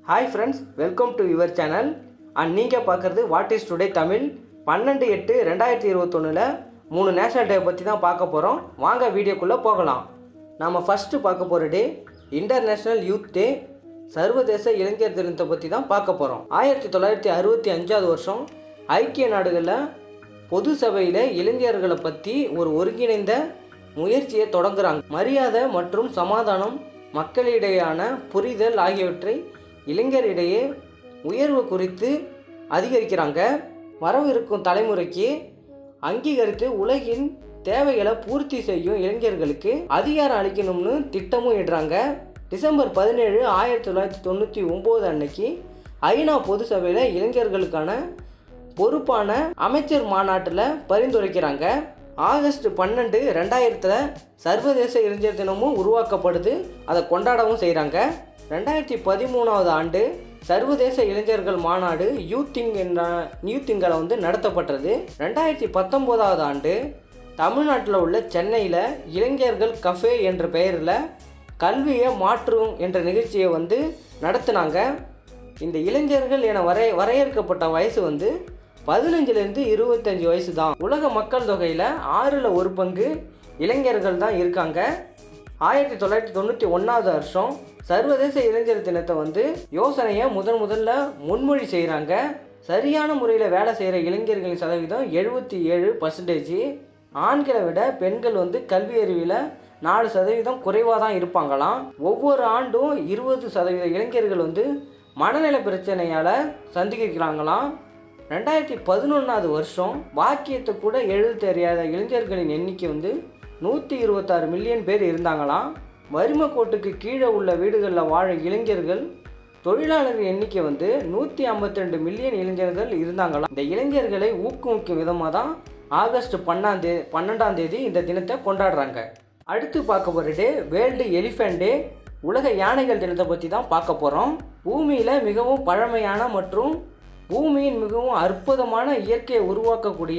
hi friends welcome to your channel and நீங்கள் பார்க்குறது what is today Tamil பன்னெண்டு எட்டு ரெண்டாயிரத்தி இருபத்தொன்னில் மூணு நேஷனல் டே பற்றி தான் பார்க்க போகிறோம் வாங்க வீடியோக்குள்ளே போகலாம் நாம் ஃபஸ்ட்டு பார்க்க போகிற டே இன்டர்நேஷ்னல் யூத் டே சர்வதேச இளைஞர் தினத்தை பற்றி தான் பார்க்க போகிறோம் ஆயிரத்தி தொள்ளாயிரத்தி அறுபத்தி அஞ்சாவது வருஷம் ஐக்கிய நாடுகளில் பொது சபையில் இளைஞர்களை பற்றி ஒரு ஒருங்கிணைந்த முயற்சியை தொடங்குறாங்க மரியாதை மற்றும் சமாதானம் மக்களிடையான புரிதல் ஆகியவற்றை இளைஞரிடையே உயர்வு குறித்து அதிகரிக்கிறாங்க வரவிருக்கும் தலைமுறைக்கு அங்கீகரித்து உலகின் தேவைகளை பூர்த்தி செய்யும் இளைஞர்களுக்கு அதிகாரம் அளிக்கணும்னு திட்டமும் இடுறாங்க டிசம்பர் பதினேழு ஆயிரத்தி தொள்ளாயிரத்தி தொண்ணூற்றி ஒம்பது அன்னைக்கு ஐநா பொது சபையில் இளைஞர்களுக்கான பொறுப்பான அமைச்சர் மாநாட்டில் பரிந்துரைக்கிறாங்க ஆகஸ்ட் பன்னெண்டு ரெண்டாயிரத்தில் சர்வதேச இளைஞர் தினமும் உருவாக்கப்படுது அதை கொண்டாடவும் செய்கிறாங்க ரெண்டாயிரத்தி பதிமூணாவது ஆண்டு சர்வதேச இளைஞர்கள் மாநாடு யூத்திங் என்ற யூத்திங்களை வந்து நடத்தப்பட்டது ரெண்டாயிரத்தி பத்தொம்போதாவது ஆண்டு தமிழ்நாட்டில் உள்ள சென்னையில் இளைஞர்கள் கஃபே என்ற பெயரில் கல்வியை மாற்றும் என்ற நிகழ்ச்சியை வந்து நடத்துனாங்க இந்த இளைஞர்கள் என வரை வரையறுக்கப்பட்ட வயசு வந்து பதினஞ்சுலேருந்து இருபத்தஞ்சி வயசு தான் உலக மக்கள் தொகையில் ஆறில் ஒரு பங்கு இளைஞர்கள் தான் இருக்காங்க ஆயிரத்தி தொள்ளாயிரத்தி தொண்ணூற்றி ஒன்றாவது வருஷம் சர்வதேச இளைஞர் தினத்தை வந்து யோசனையை முதன் முதல்ல முன்மொழி செய்கிறாங்க சரியான முறையில் வேலை செய்கிற இளைஞர்களின் சதவீதம் எழுபத்தி ஏழு பர்சன்டேஜ் ஆண்களை விட பெண்கள் வந்து கல்வி அறிவில் நாலு சதவீதம் குறைவாக தான் இருப்பாங்களாம் ஒவ்வொரு ஆண்டும் இருபது சதவீத இளைஞர்கள் வந்து மனநல பிரச்சனையால் சந்திக்கிறாங்களாம் ரெண்டாயிரத்தி பதினொன்றாவது வருஷம் வாக்கியத்தை கூட எழுத தெரியாத இளைஞர்களின் எண்ணிக்கை வந்து நூற்றி இருபத்தாறு மில்லியன் பேர் இருந்தாங்களாம் வறுமை கோட்டுக்கு கீழே உள்ள வீடுகளில் வாழ இளைஞர்கள் தொழிலாளர்கள் எண்ணிக்கை வந்து நூற்றி ஐம்பத்தி ரெண்டு மில்லியன் இளைஞர்கள் இருந்தாங்களாம் இந்த இளைஞர்களை ஊக்குவிக்கும் விதமாக தான் ஆகஸ்ட் பன்னாம் தேதி பன்னெண்டாம் தேதி இந்த தினத்தை கொண்டாடுறாங்க அடுத்து பார்க்க போகிற டே வேர்ல்டு எலிஃபென்ட் டே உலக யானைகள் தினத்தை பற்றி தான் பார்க்க போகிறோம் பூமியில் மிகவும் பழமையான மற்றும் பூமியின் மிகவும் அற்புதமான இயற்கையை உருவாக்கக்கூடிய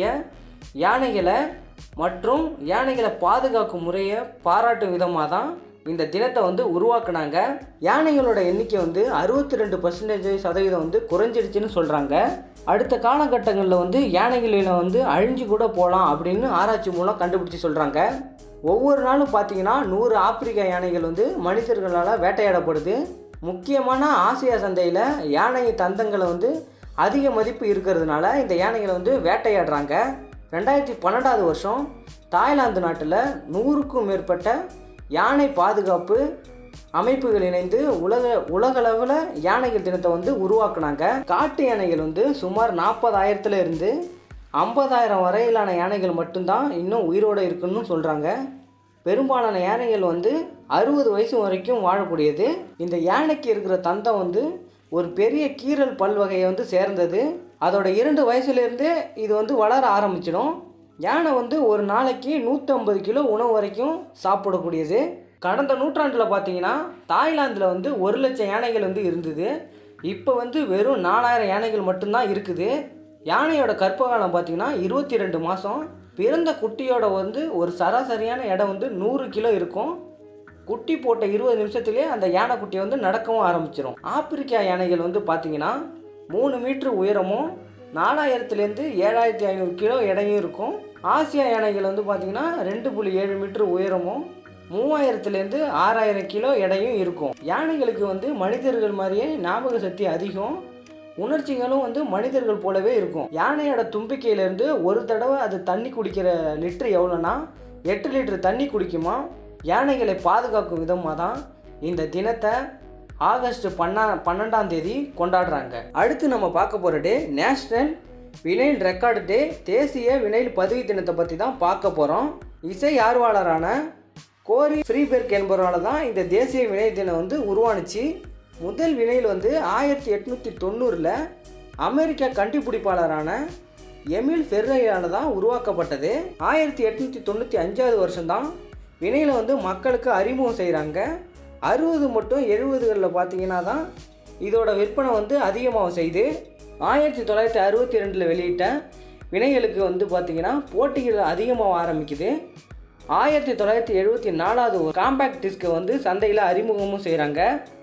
யானைகளை மற்றும் யானைகளை பாதுகாக்கும் முறையை பாராட்டும் விதமாக தான் இந்த தினத்தை வந்து உருவாக்குனாங்க யானைகளோட எண்ணிக்கை வந்து அறுபத்தி ரெண்டு பர்சன்டேஜ் சதவீதம் வந்து குறைஞ்சிடுச்சுன்னு சொல்கிறாங்க அடுத்த காலகட்டங்களில் வந்து யானைகளில் வந்து அழிஞ்சு கூட போகலாம் அப்படின்னு ஆராய்ச்சி மூலம் கண்டுபிடிச்சி சொல்கிறாங்க ஒவ்வொரு நாளும் பார்த்தீங்கன்னா நூறு ஆப்பிரிக்க யானைகள் வந்து மனிதர்களால் வேட்டையாடப்படுது முக்கியமான ஆசியா சந்தையில் யானை தந்தங்களை வந்து அதிக மதிப்பு இருக்கிறதுனால இந்த யானைகளை வந்து வேட்டையாடுறாங்க ரெண்டாயிரத்தி பன்னெண்டாவது வருஷம் தாய்லாந்து நாட்டில் நூறுக்கும் மேற்பட்ட யானை பாதுகாப்பு அமைப்புகள் இணைந்து உலக உலகளவில் யானைகள் தினத்தை வந்து உருவாக்குனாங்க காட்டு யானைகள் வந்து சுமார் நாற்பதாயிரத்துல இருந்து ஐம்பதாயிரம் வரையிலான யானைகள் மட்டும்தான் இன்னும் உயிரோடு இருக்குன்னு சொல்கிறாங்க பெரும்பாலான யானைகள் வந்து அறுபது வயசு வரைக்கும் வாழக்கூடியது இந்த யானைக்கு இருக்கிற தந்தம் வந்து ஒரு பெரிய கீரல் பல் வகையை வந்து சேர்ந்தது அதோட இரண்டு வயசுலேருந்தே இது வந்து வளர ஆரம்பிச்சிடும் யானை வந்து ஒரு நாளைக்கு நூற்றம்பது கிலோ உணவு வரைக்கும் சாப்பிடக்கூடியது கடந்த நூற்றாண்டில் பார்த்தீங்கன்னா தாய்லாந்தில் வந்து ஒரு லட்சம் யானைகள் வந்து இருந்தது இப்போ வந்து வெறும் நாலாயிரம் யானைகள் மட்டும்தான் இருக்குது யானையோட கற்பகாலம் பார்த்தீங்கன்னா இருபத்தி ரெண்டு மாதம் பிறந்த குட்டியோட வந்து ஒரு சராசரியான எடை வந்து நூறு கிலோ இருக்கும் குட்டி போட்ட இருபது நிமிஷத்துலேயே அந்த யானை குட்டியை வந்து நடக்கவும் ஆரம்பிச்சிடும் ஆப்பிரிக்கா யானைகள் வந்து பார்த்தீங்கன்னா மூணு மீட்ரு உயரமும் நாலாயிரத்துலேருந்து ஏழாயிரத்தி ஐநூறு கிலோ எடையும் இருக்கும் ஆசியா யானைகள் வந்து பார்த்திங்கன்னா ரெண்டு புள்ளி ஏழு மீட்ரு உயரமும் மூவாயிரத்துலேருந்து ஆறாயிரம் கிலோ எடையும் இருக்கும் யானைகளுக்கு வந்து மனிதர்கள் மாதிரியே ஞாபக சக்தி அதிகம் உணர்ச்சிகளும் வந்து மனிதர்கள் போலவே இருக்கும் யானையோட தும்பிக்கையிலேருந்து ஒரு தடவை அது தண்ணி குடிக்கிற லிட்ரு எவ்வளோனா எட்டு லிட்டர் தண்ணி குடிக்குமா யானைகளை பாதுகாக்கும் விதமாக தான் இந்த தினத்தை ஆகஸ்ட் பன்னா பன்னெண்டாம் தேதி கொண்டாடுறாங்க அடுத்து நம்ம பார்க்க போகிற day national vinyl record day தேசிய வினைல் பதவி தினத்தை பற்றி தான் பார்க்க போகிறோம் இசை ஆர்வலரான கோரி ஃப்ரீபெர்க் என்பவரால் தான் இந்த தேசிய வினை தினம் வந்து உருவானுச்சு முதல் வினைல் வந்து ஆயிரத்தி எட்நூற்றி தொண்ணூறில் அமெரிக்க கண்டுபிடிப்பாளரான எமில் ஃபெர்ரையால் தான் உருவாக்கப்பட்டது ஆயிரத்தி எட்நூற்றி தொண்ணூற்றி அஞ்சாவது வருஷம்தான் வினையில் வந்து மக்களுக்கு அறிமுகம் செய்கிறாங்க அறுபது மட்டும் எழுபதுகளில் பார்த்தீங்கன்னா தான் இதோட விற்பனை வந்து அதிகமாகும் செய்து ஆயிரத்தி தொள்ளாயிரத்தி அறுபத்தி ரெண்டில் வெளியிட்ட வினைகளுக்கு வந்து பார்த்திங்கன்னா போட்டிகள் அதிகமாக ஆரம்பிக்குது ஆயிரத்தி தொள்ளாயிரத்தி எழுபத்தி நாலாவது ஒரு காம்பேக்ட் டிஸ்கை வந்து சந்தையில் அறிமுகமும் செய்கிறாங்க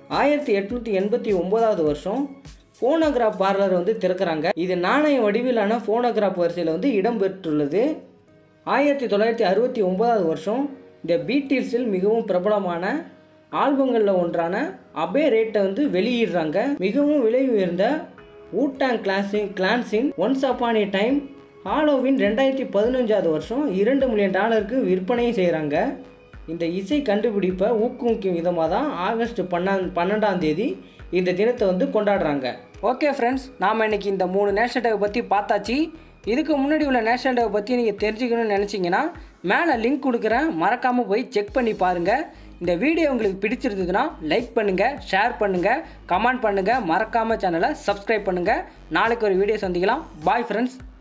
ஆயிரத்தி எட்நூற்றி எண்பத்தி ஒம்போதாவது வருஷம் ஃபோனோகிராஃப் பார்லர் வந்து திறக்கிறாங்க இது நாணய வடிவிலான ஃபோனோகிராஃப் வரிசையில் வந்து இடம்பெற்றுள்ளது ஆயிரத்தி தொள்ளாயிரத்தி அறுபத்தி ஒன்பதாவது வருஷம் இந்த பீட்டில்ஸில் மிகவும் பிரபலமான ஆல்பங்களில் ஒன்றான அபே ரேட்டை வந்து வெளியிடுறாங்க மிகவும் விலை உயர்ந்த ஊட்டாங் கிளாஸின் கிளான்ஸின் once upon a time Halloween ரெண்டாயிரத்தி பதினஞ்சாவது வருஷம் இரண்டு மில்லியன் டாலருக்கு விற்பனையும் செய்கிறாங்க இந்த இசை கண்டுபிடிப்பை ஊக்குவிக்கும் விதமாக தான் ஆகஸ்ட் பன்னா பன்னெண்டாம் தேதி இந்த தினத்தை வந்து கொண்டாடுறாங்க ஓகே ஃப்ரெண்ட்ஸ் நாம் இன்னைக்கு இந்த மூணு நேஷனல் டேவை பற்றி பார்த்தாச்சு இதுக்கு முன்னாடி உள்ள நேஷனல் டேவை பற்றி நீங்கள் தெரிஞ்சுக்கணும்னு நினச்சிங்கன்னா மேலே லிங்க் கொடுக்குறேன் மறக்காமல் போய் செக் பண்ணி பாருங்கள் இந்த வீடியோ உங்களுக்கு பிடிச்சிருந்ததுன்னா லைக் பண்ணுங்கள் ஷேர் பண்ணுங்கள் கமெண்ட் பண்ணுங்கள் மறக்காமல் சேனலை சப்ஸ்கிரைப் பண்ணுங்கள் நாளைக்கு ஒரு வீடியோ சந்திக்கலாம் பாய் ஃப்ரெண்ட்ஸ்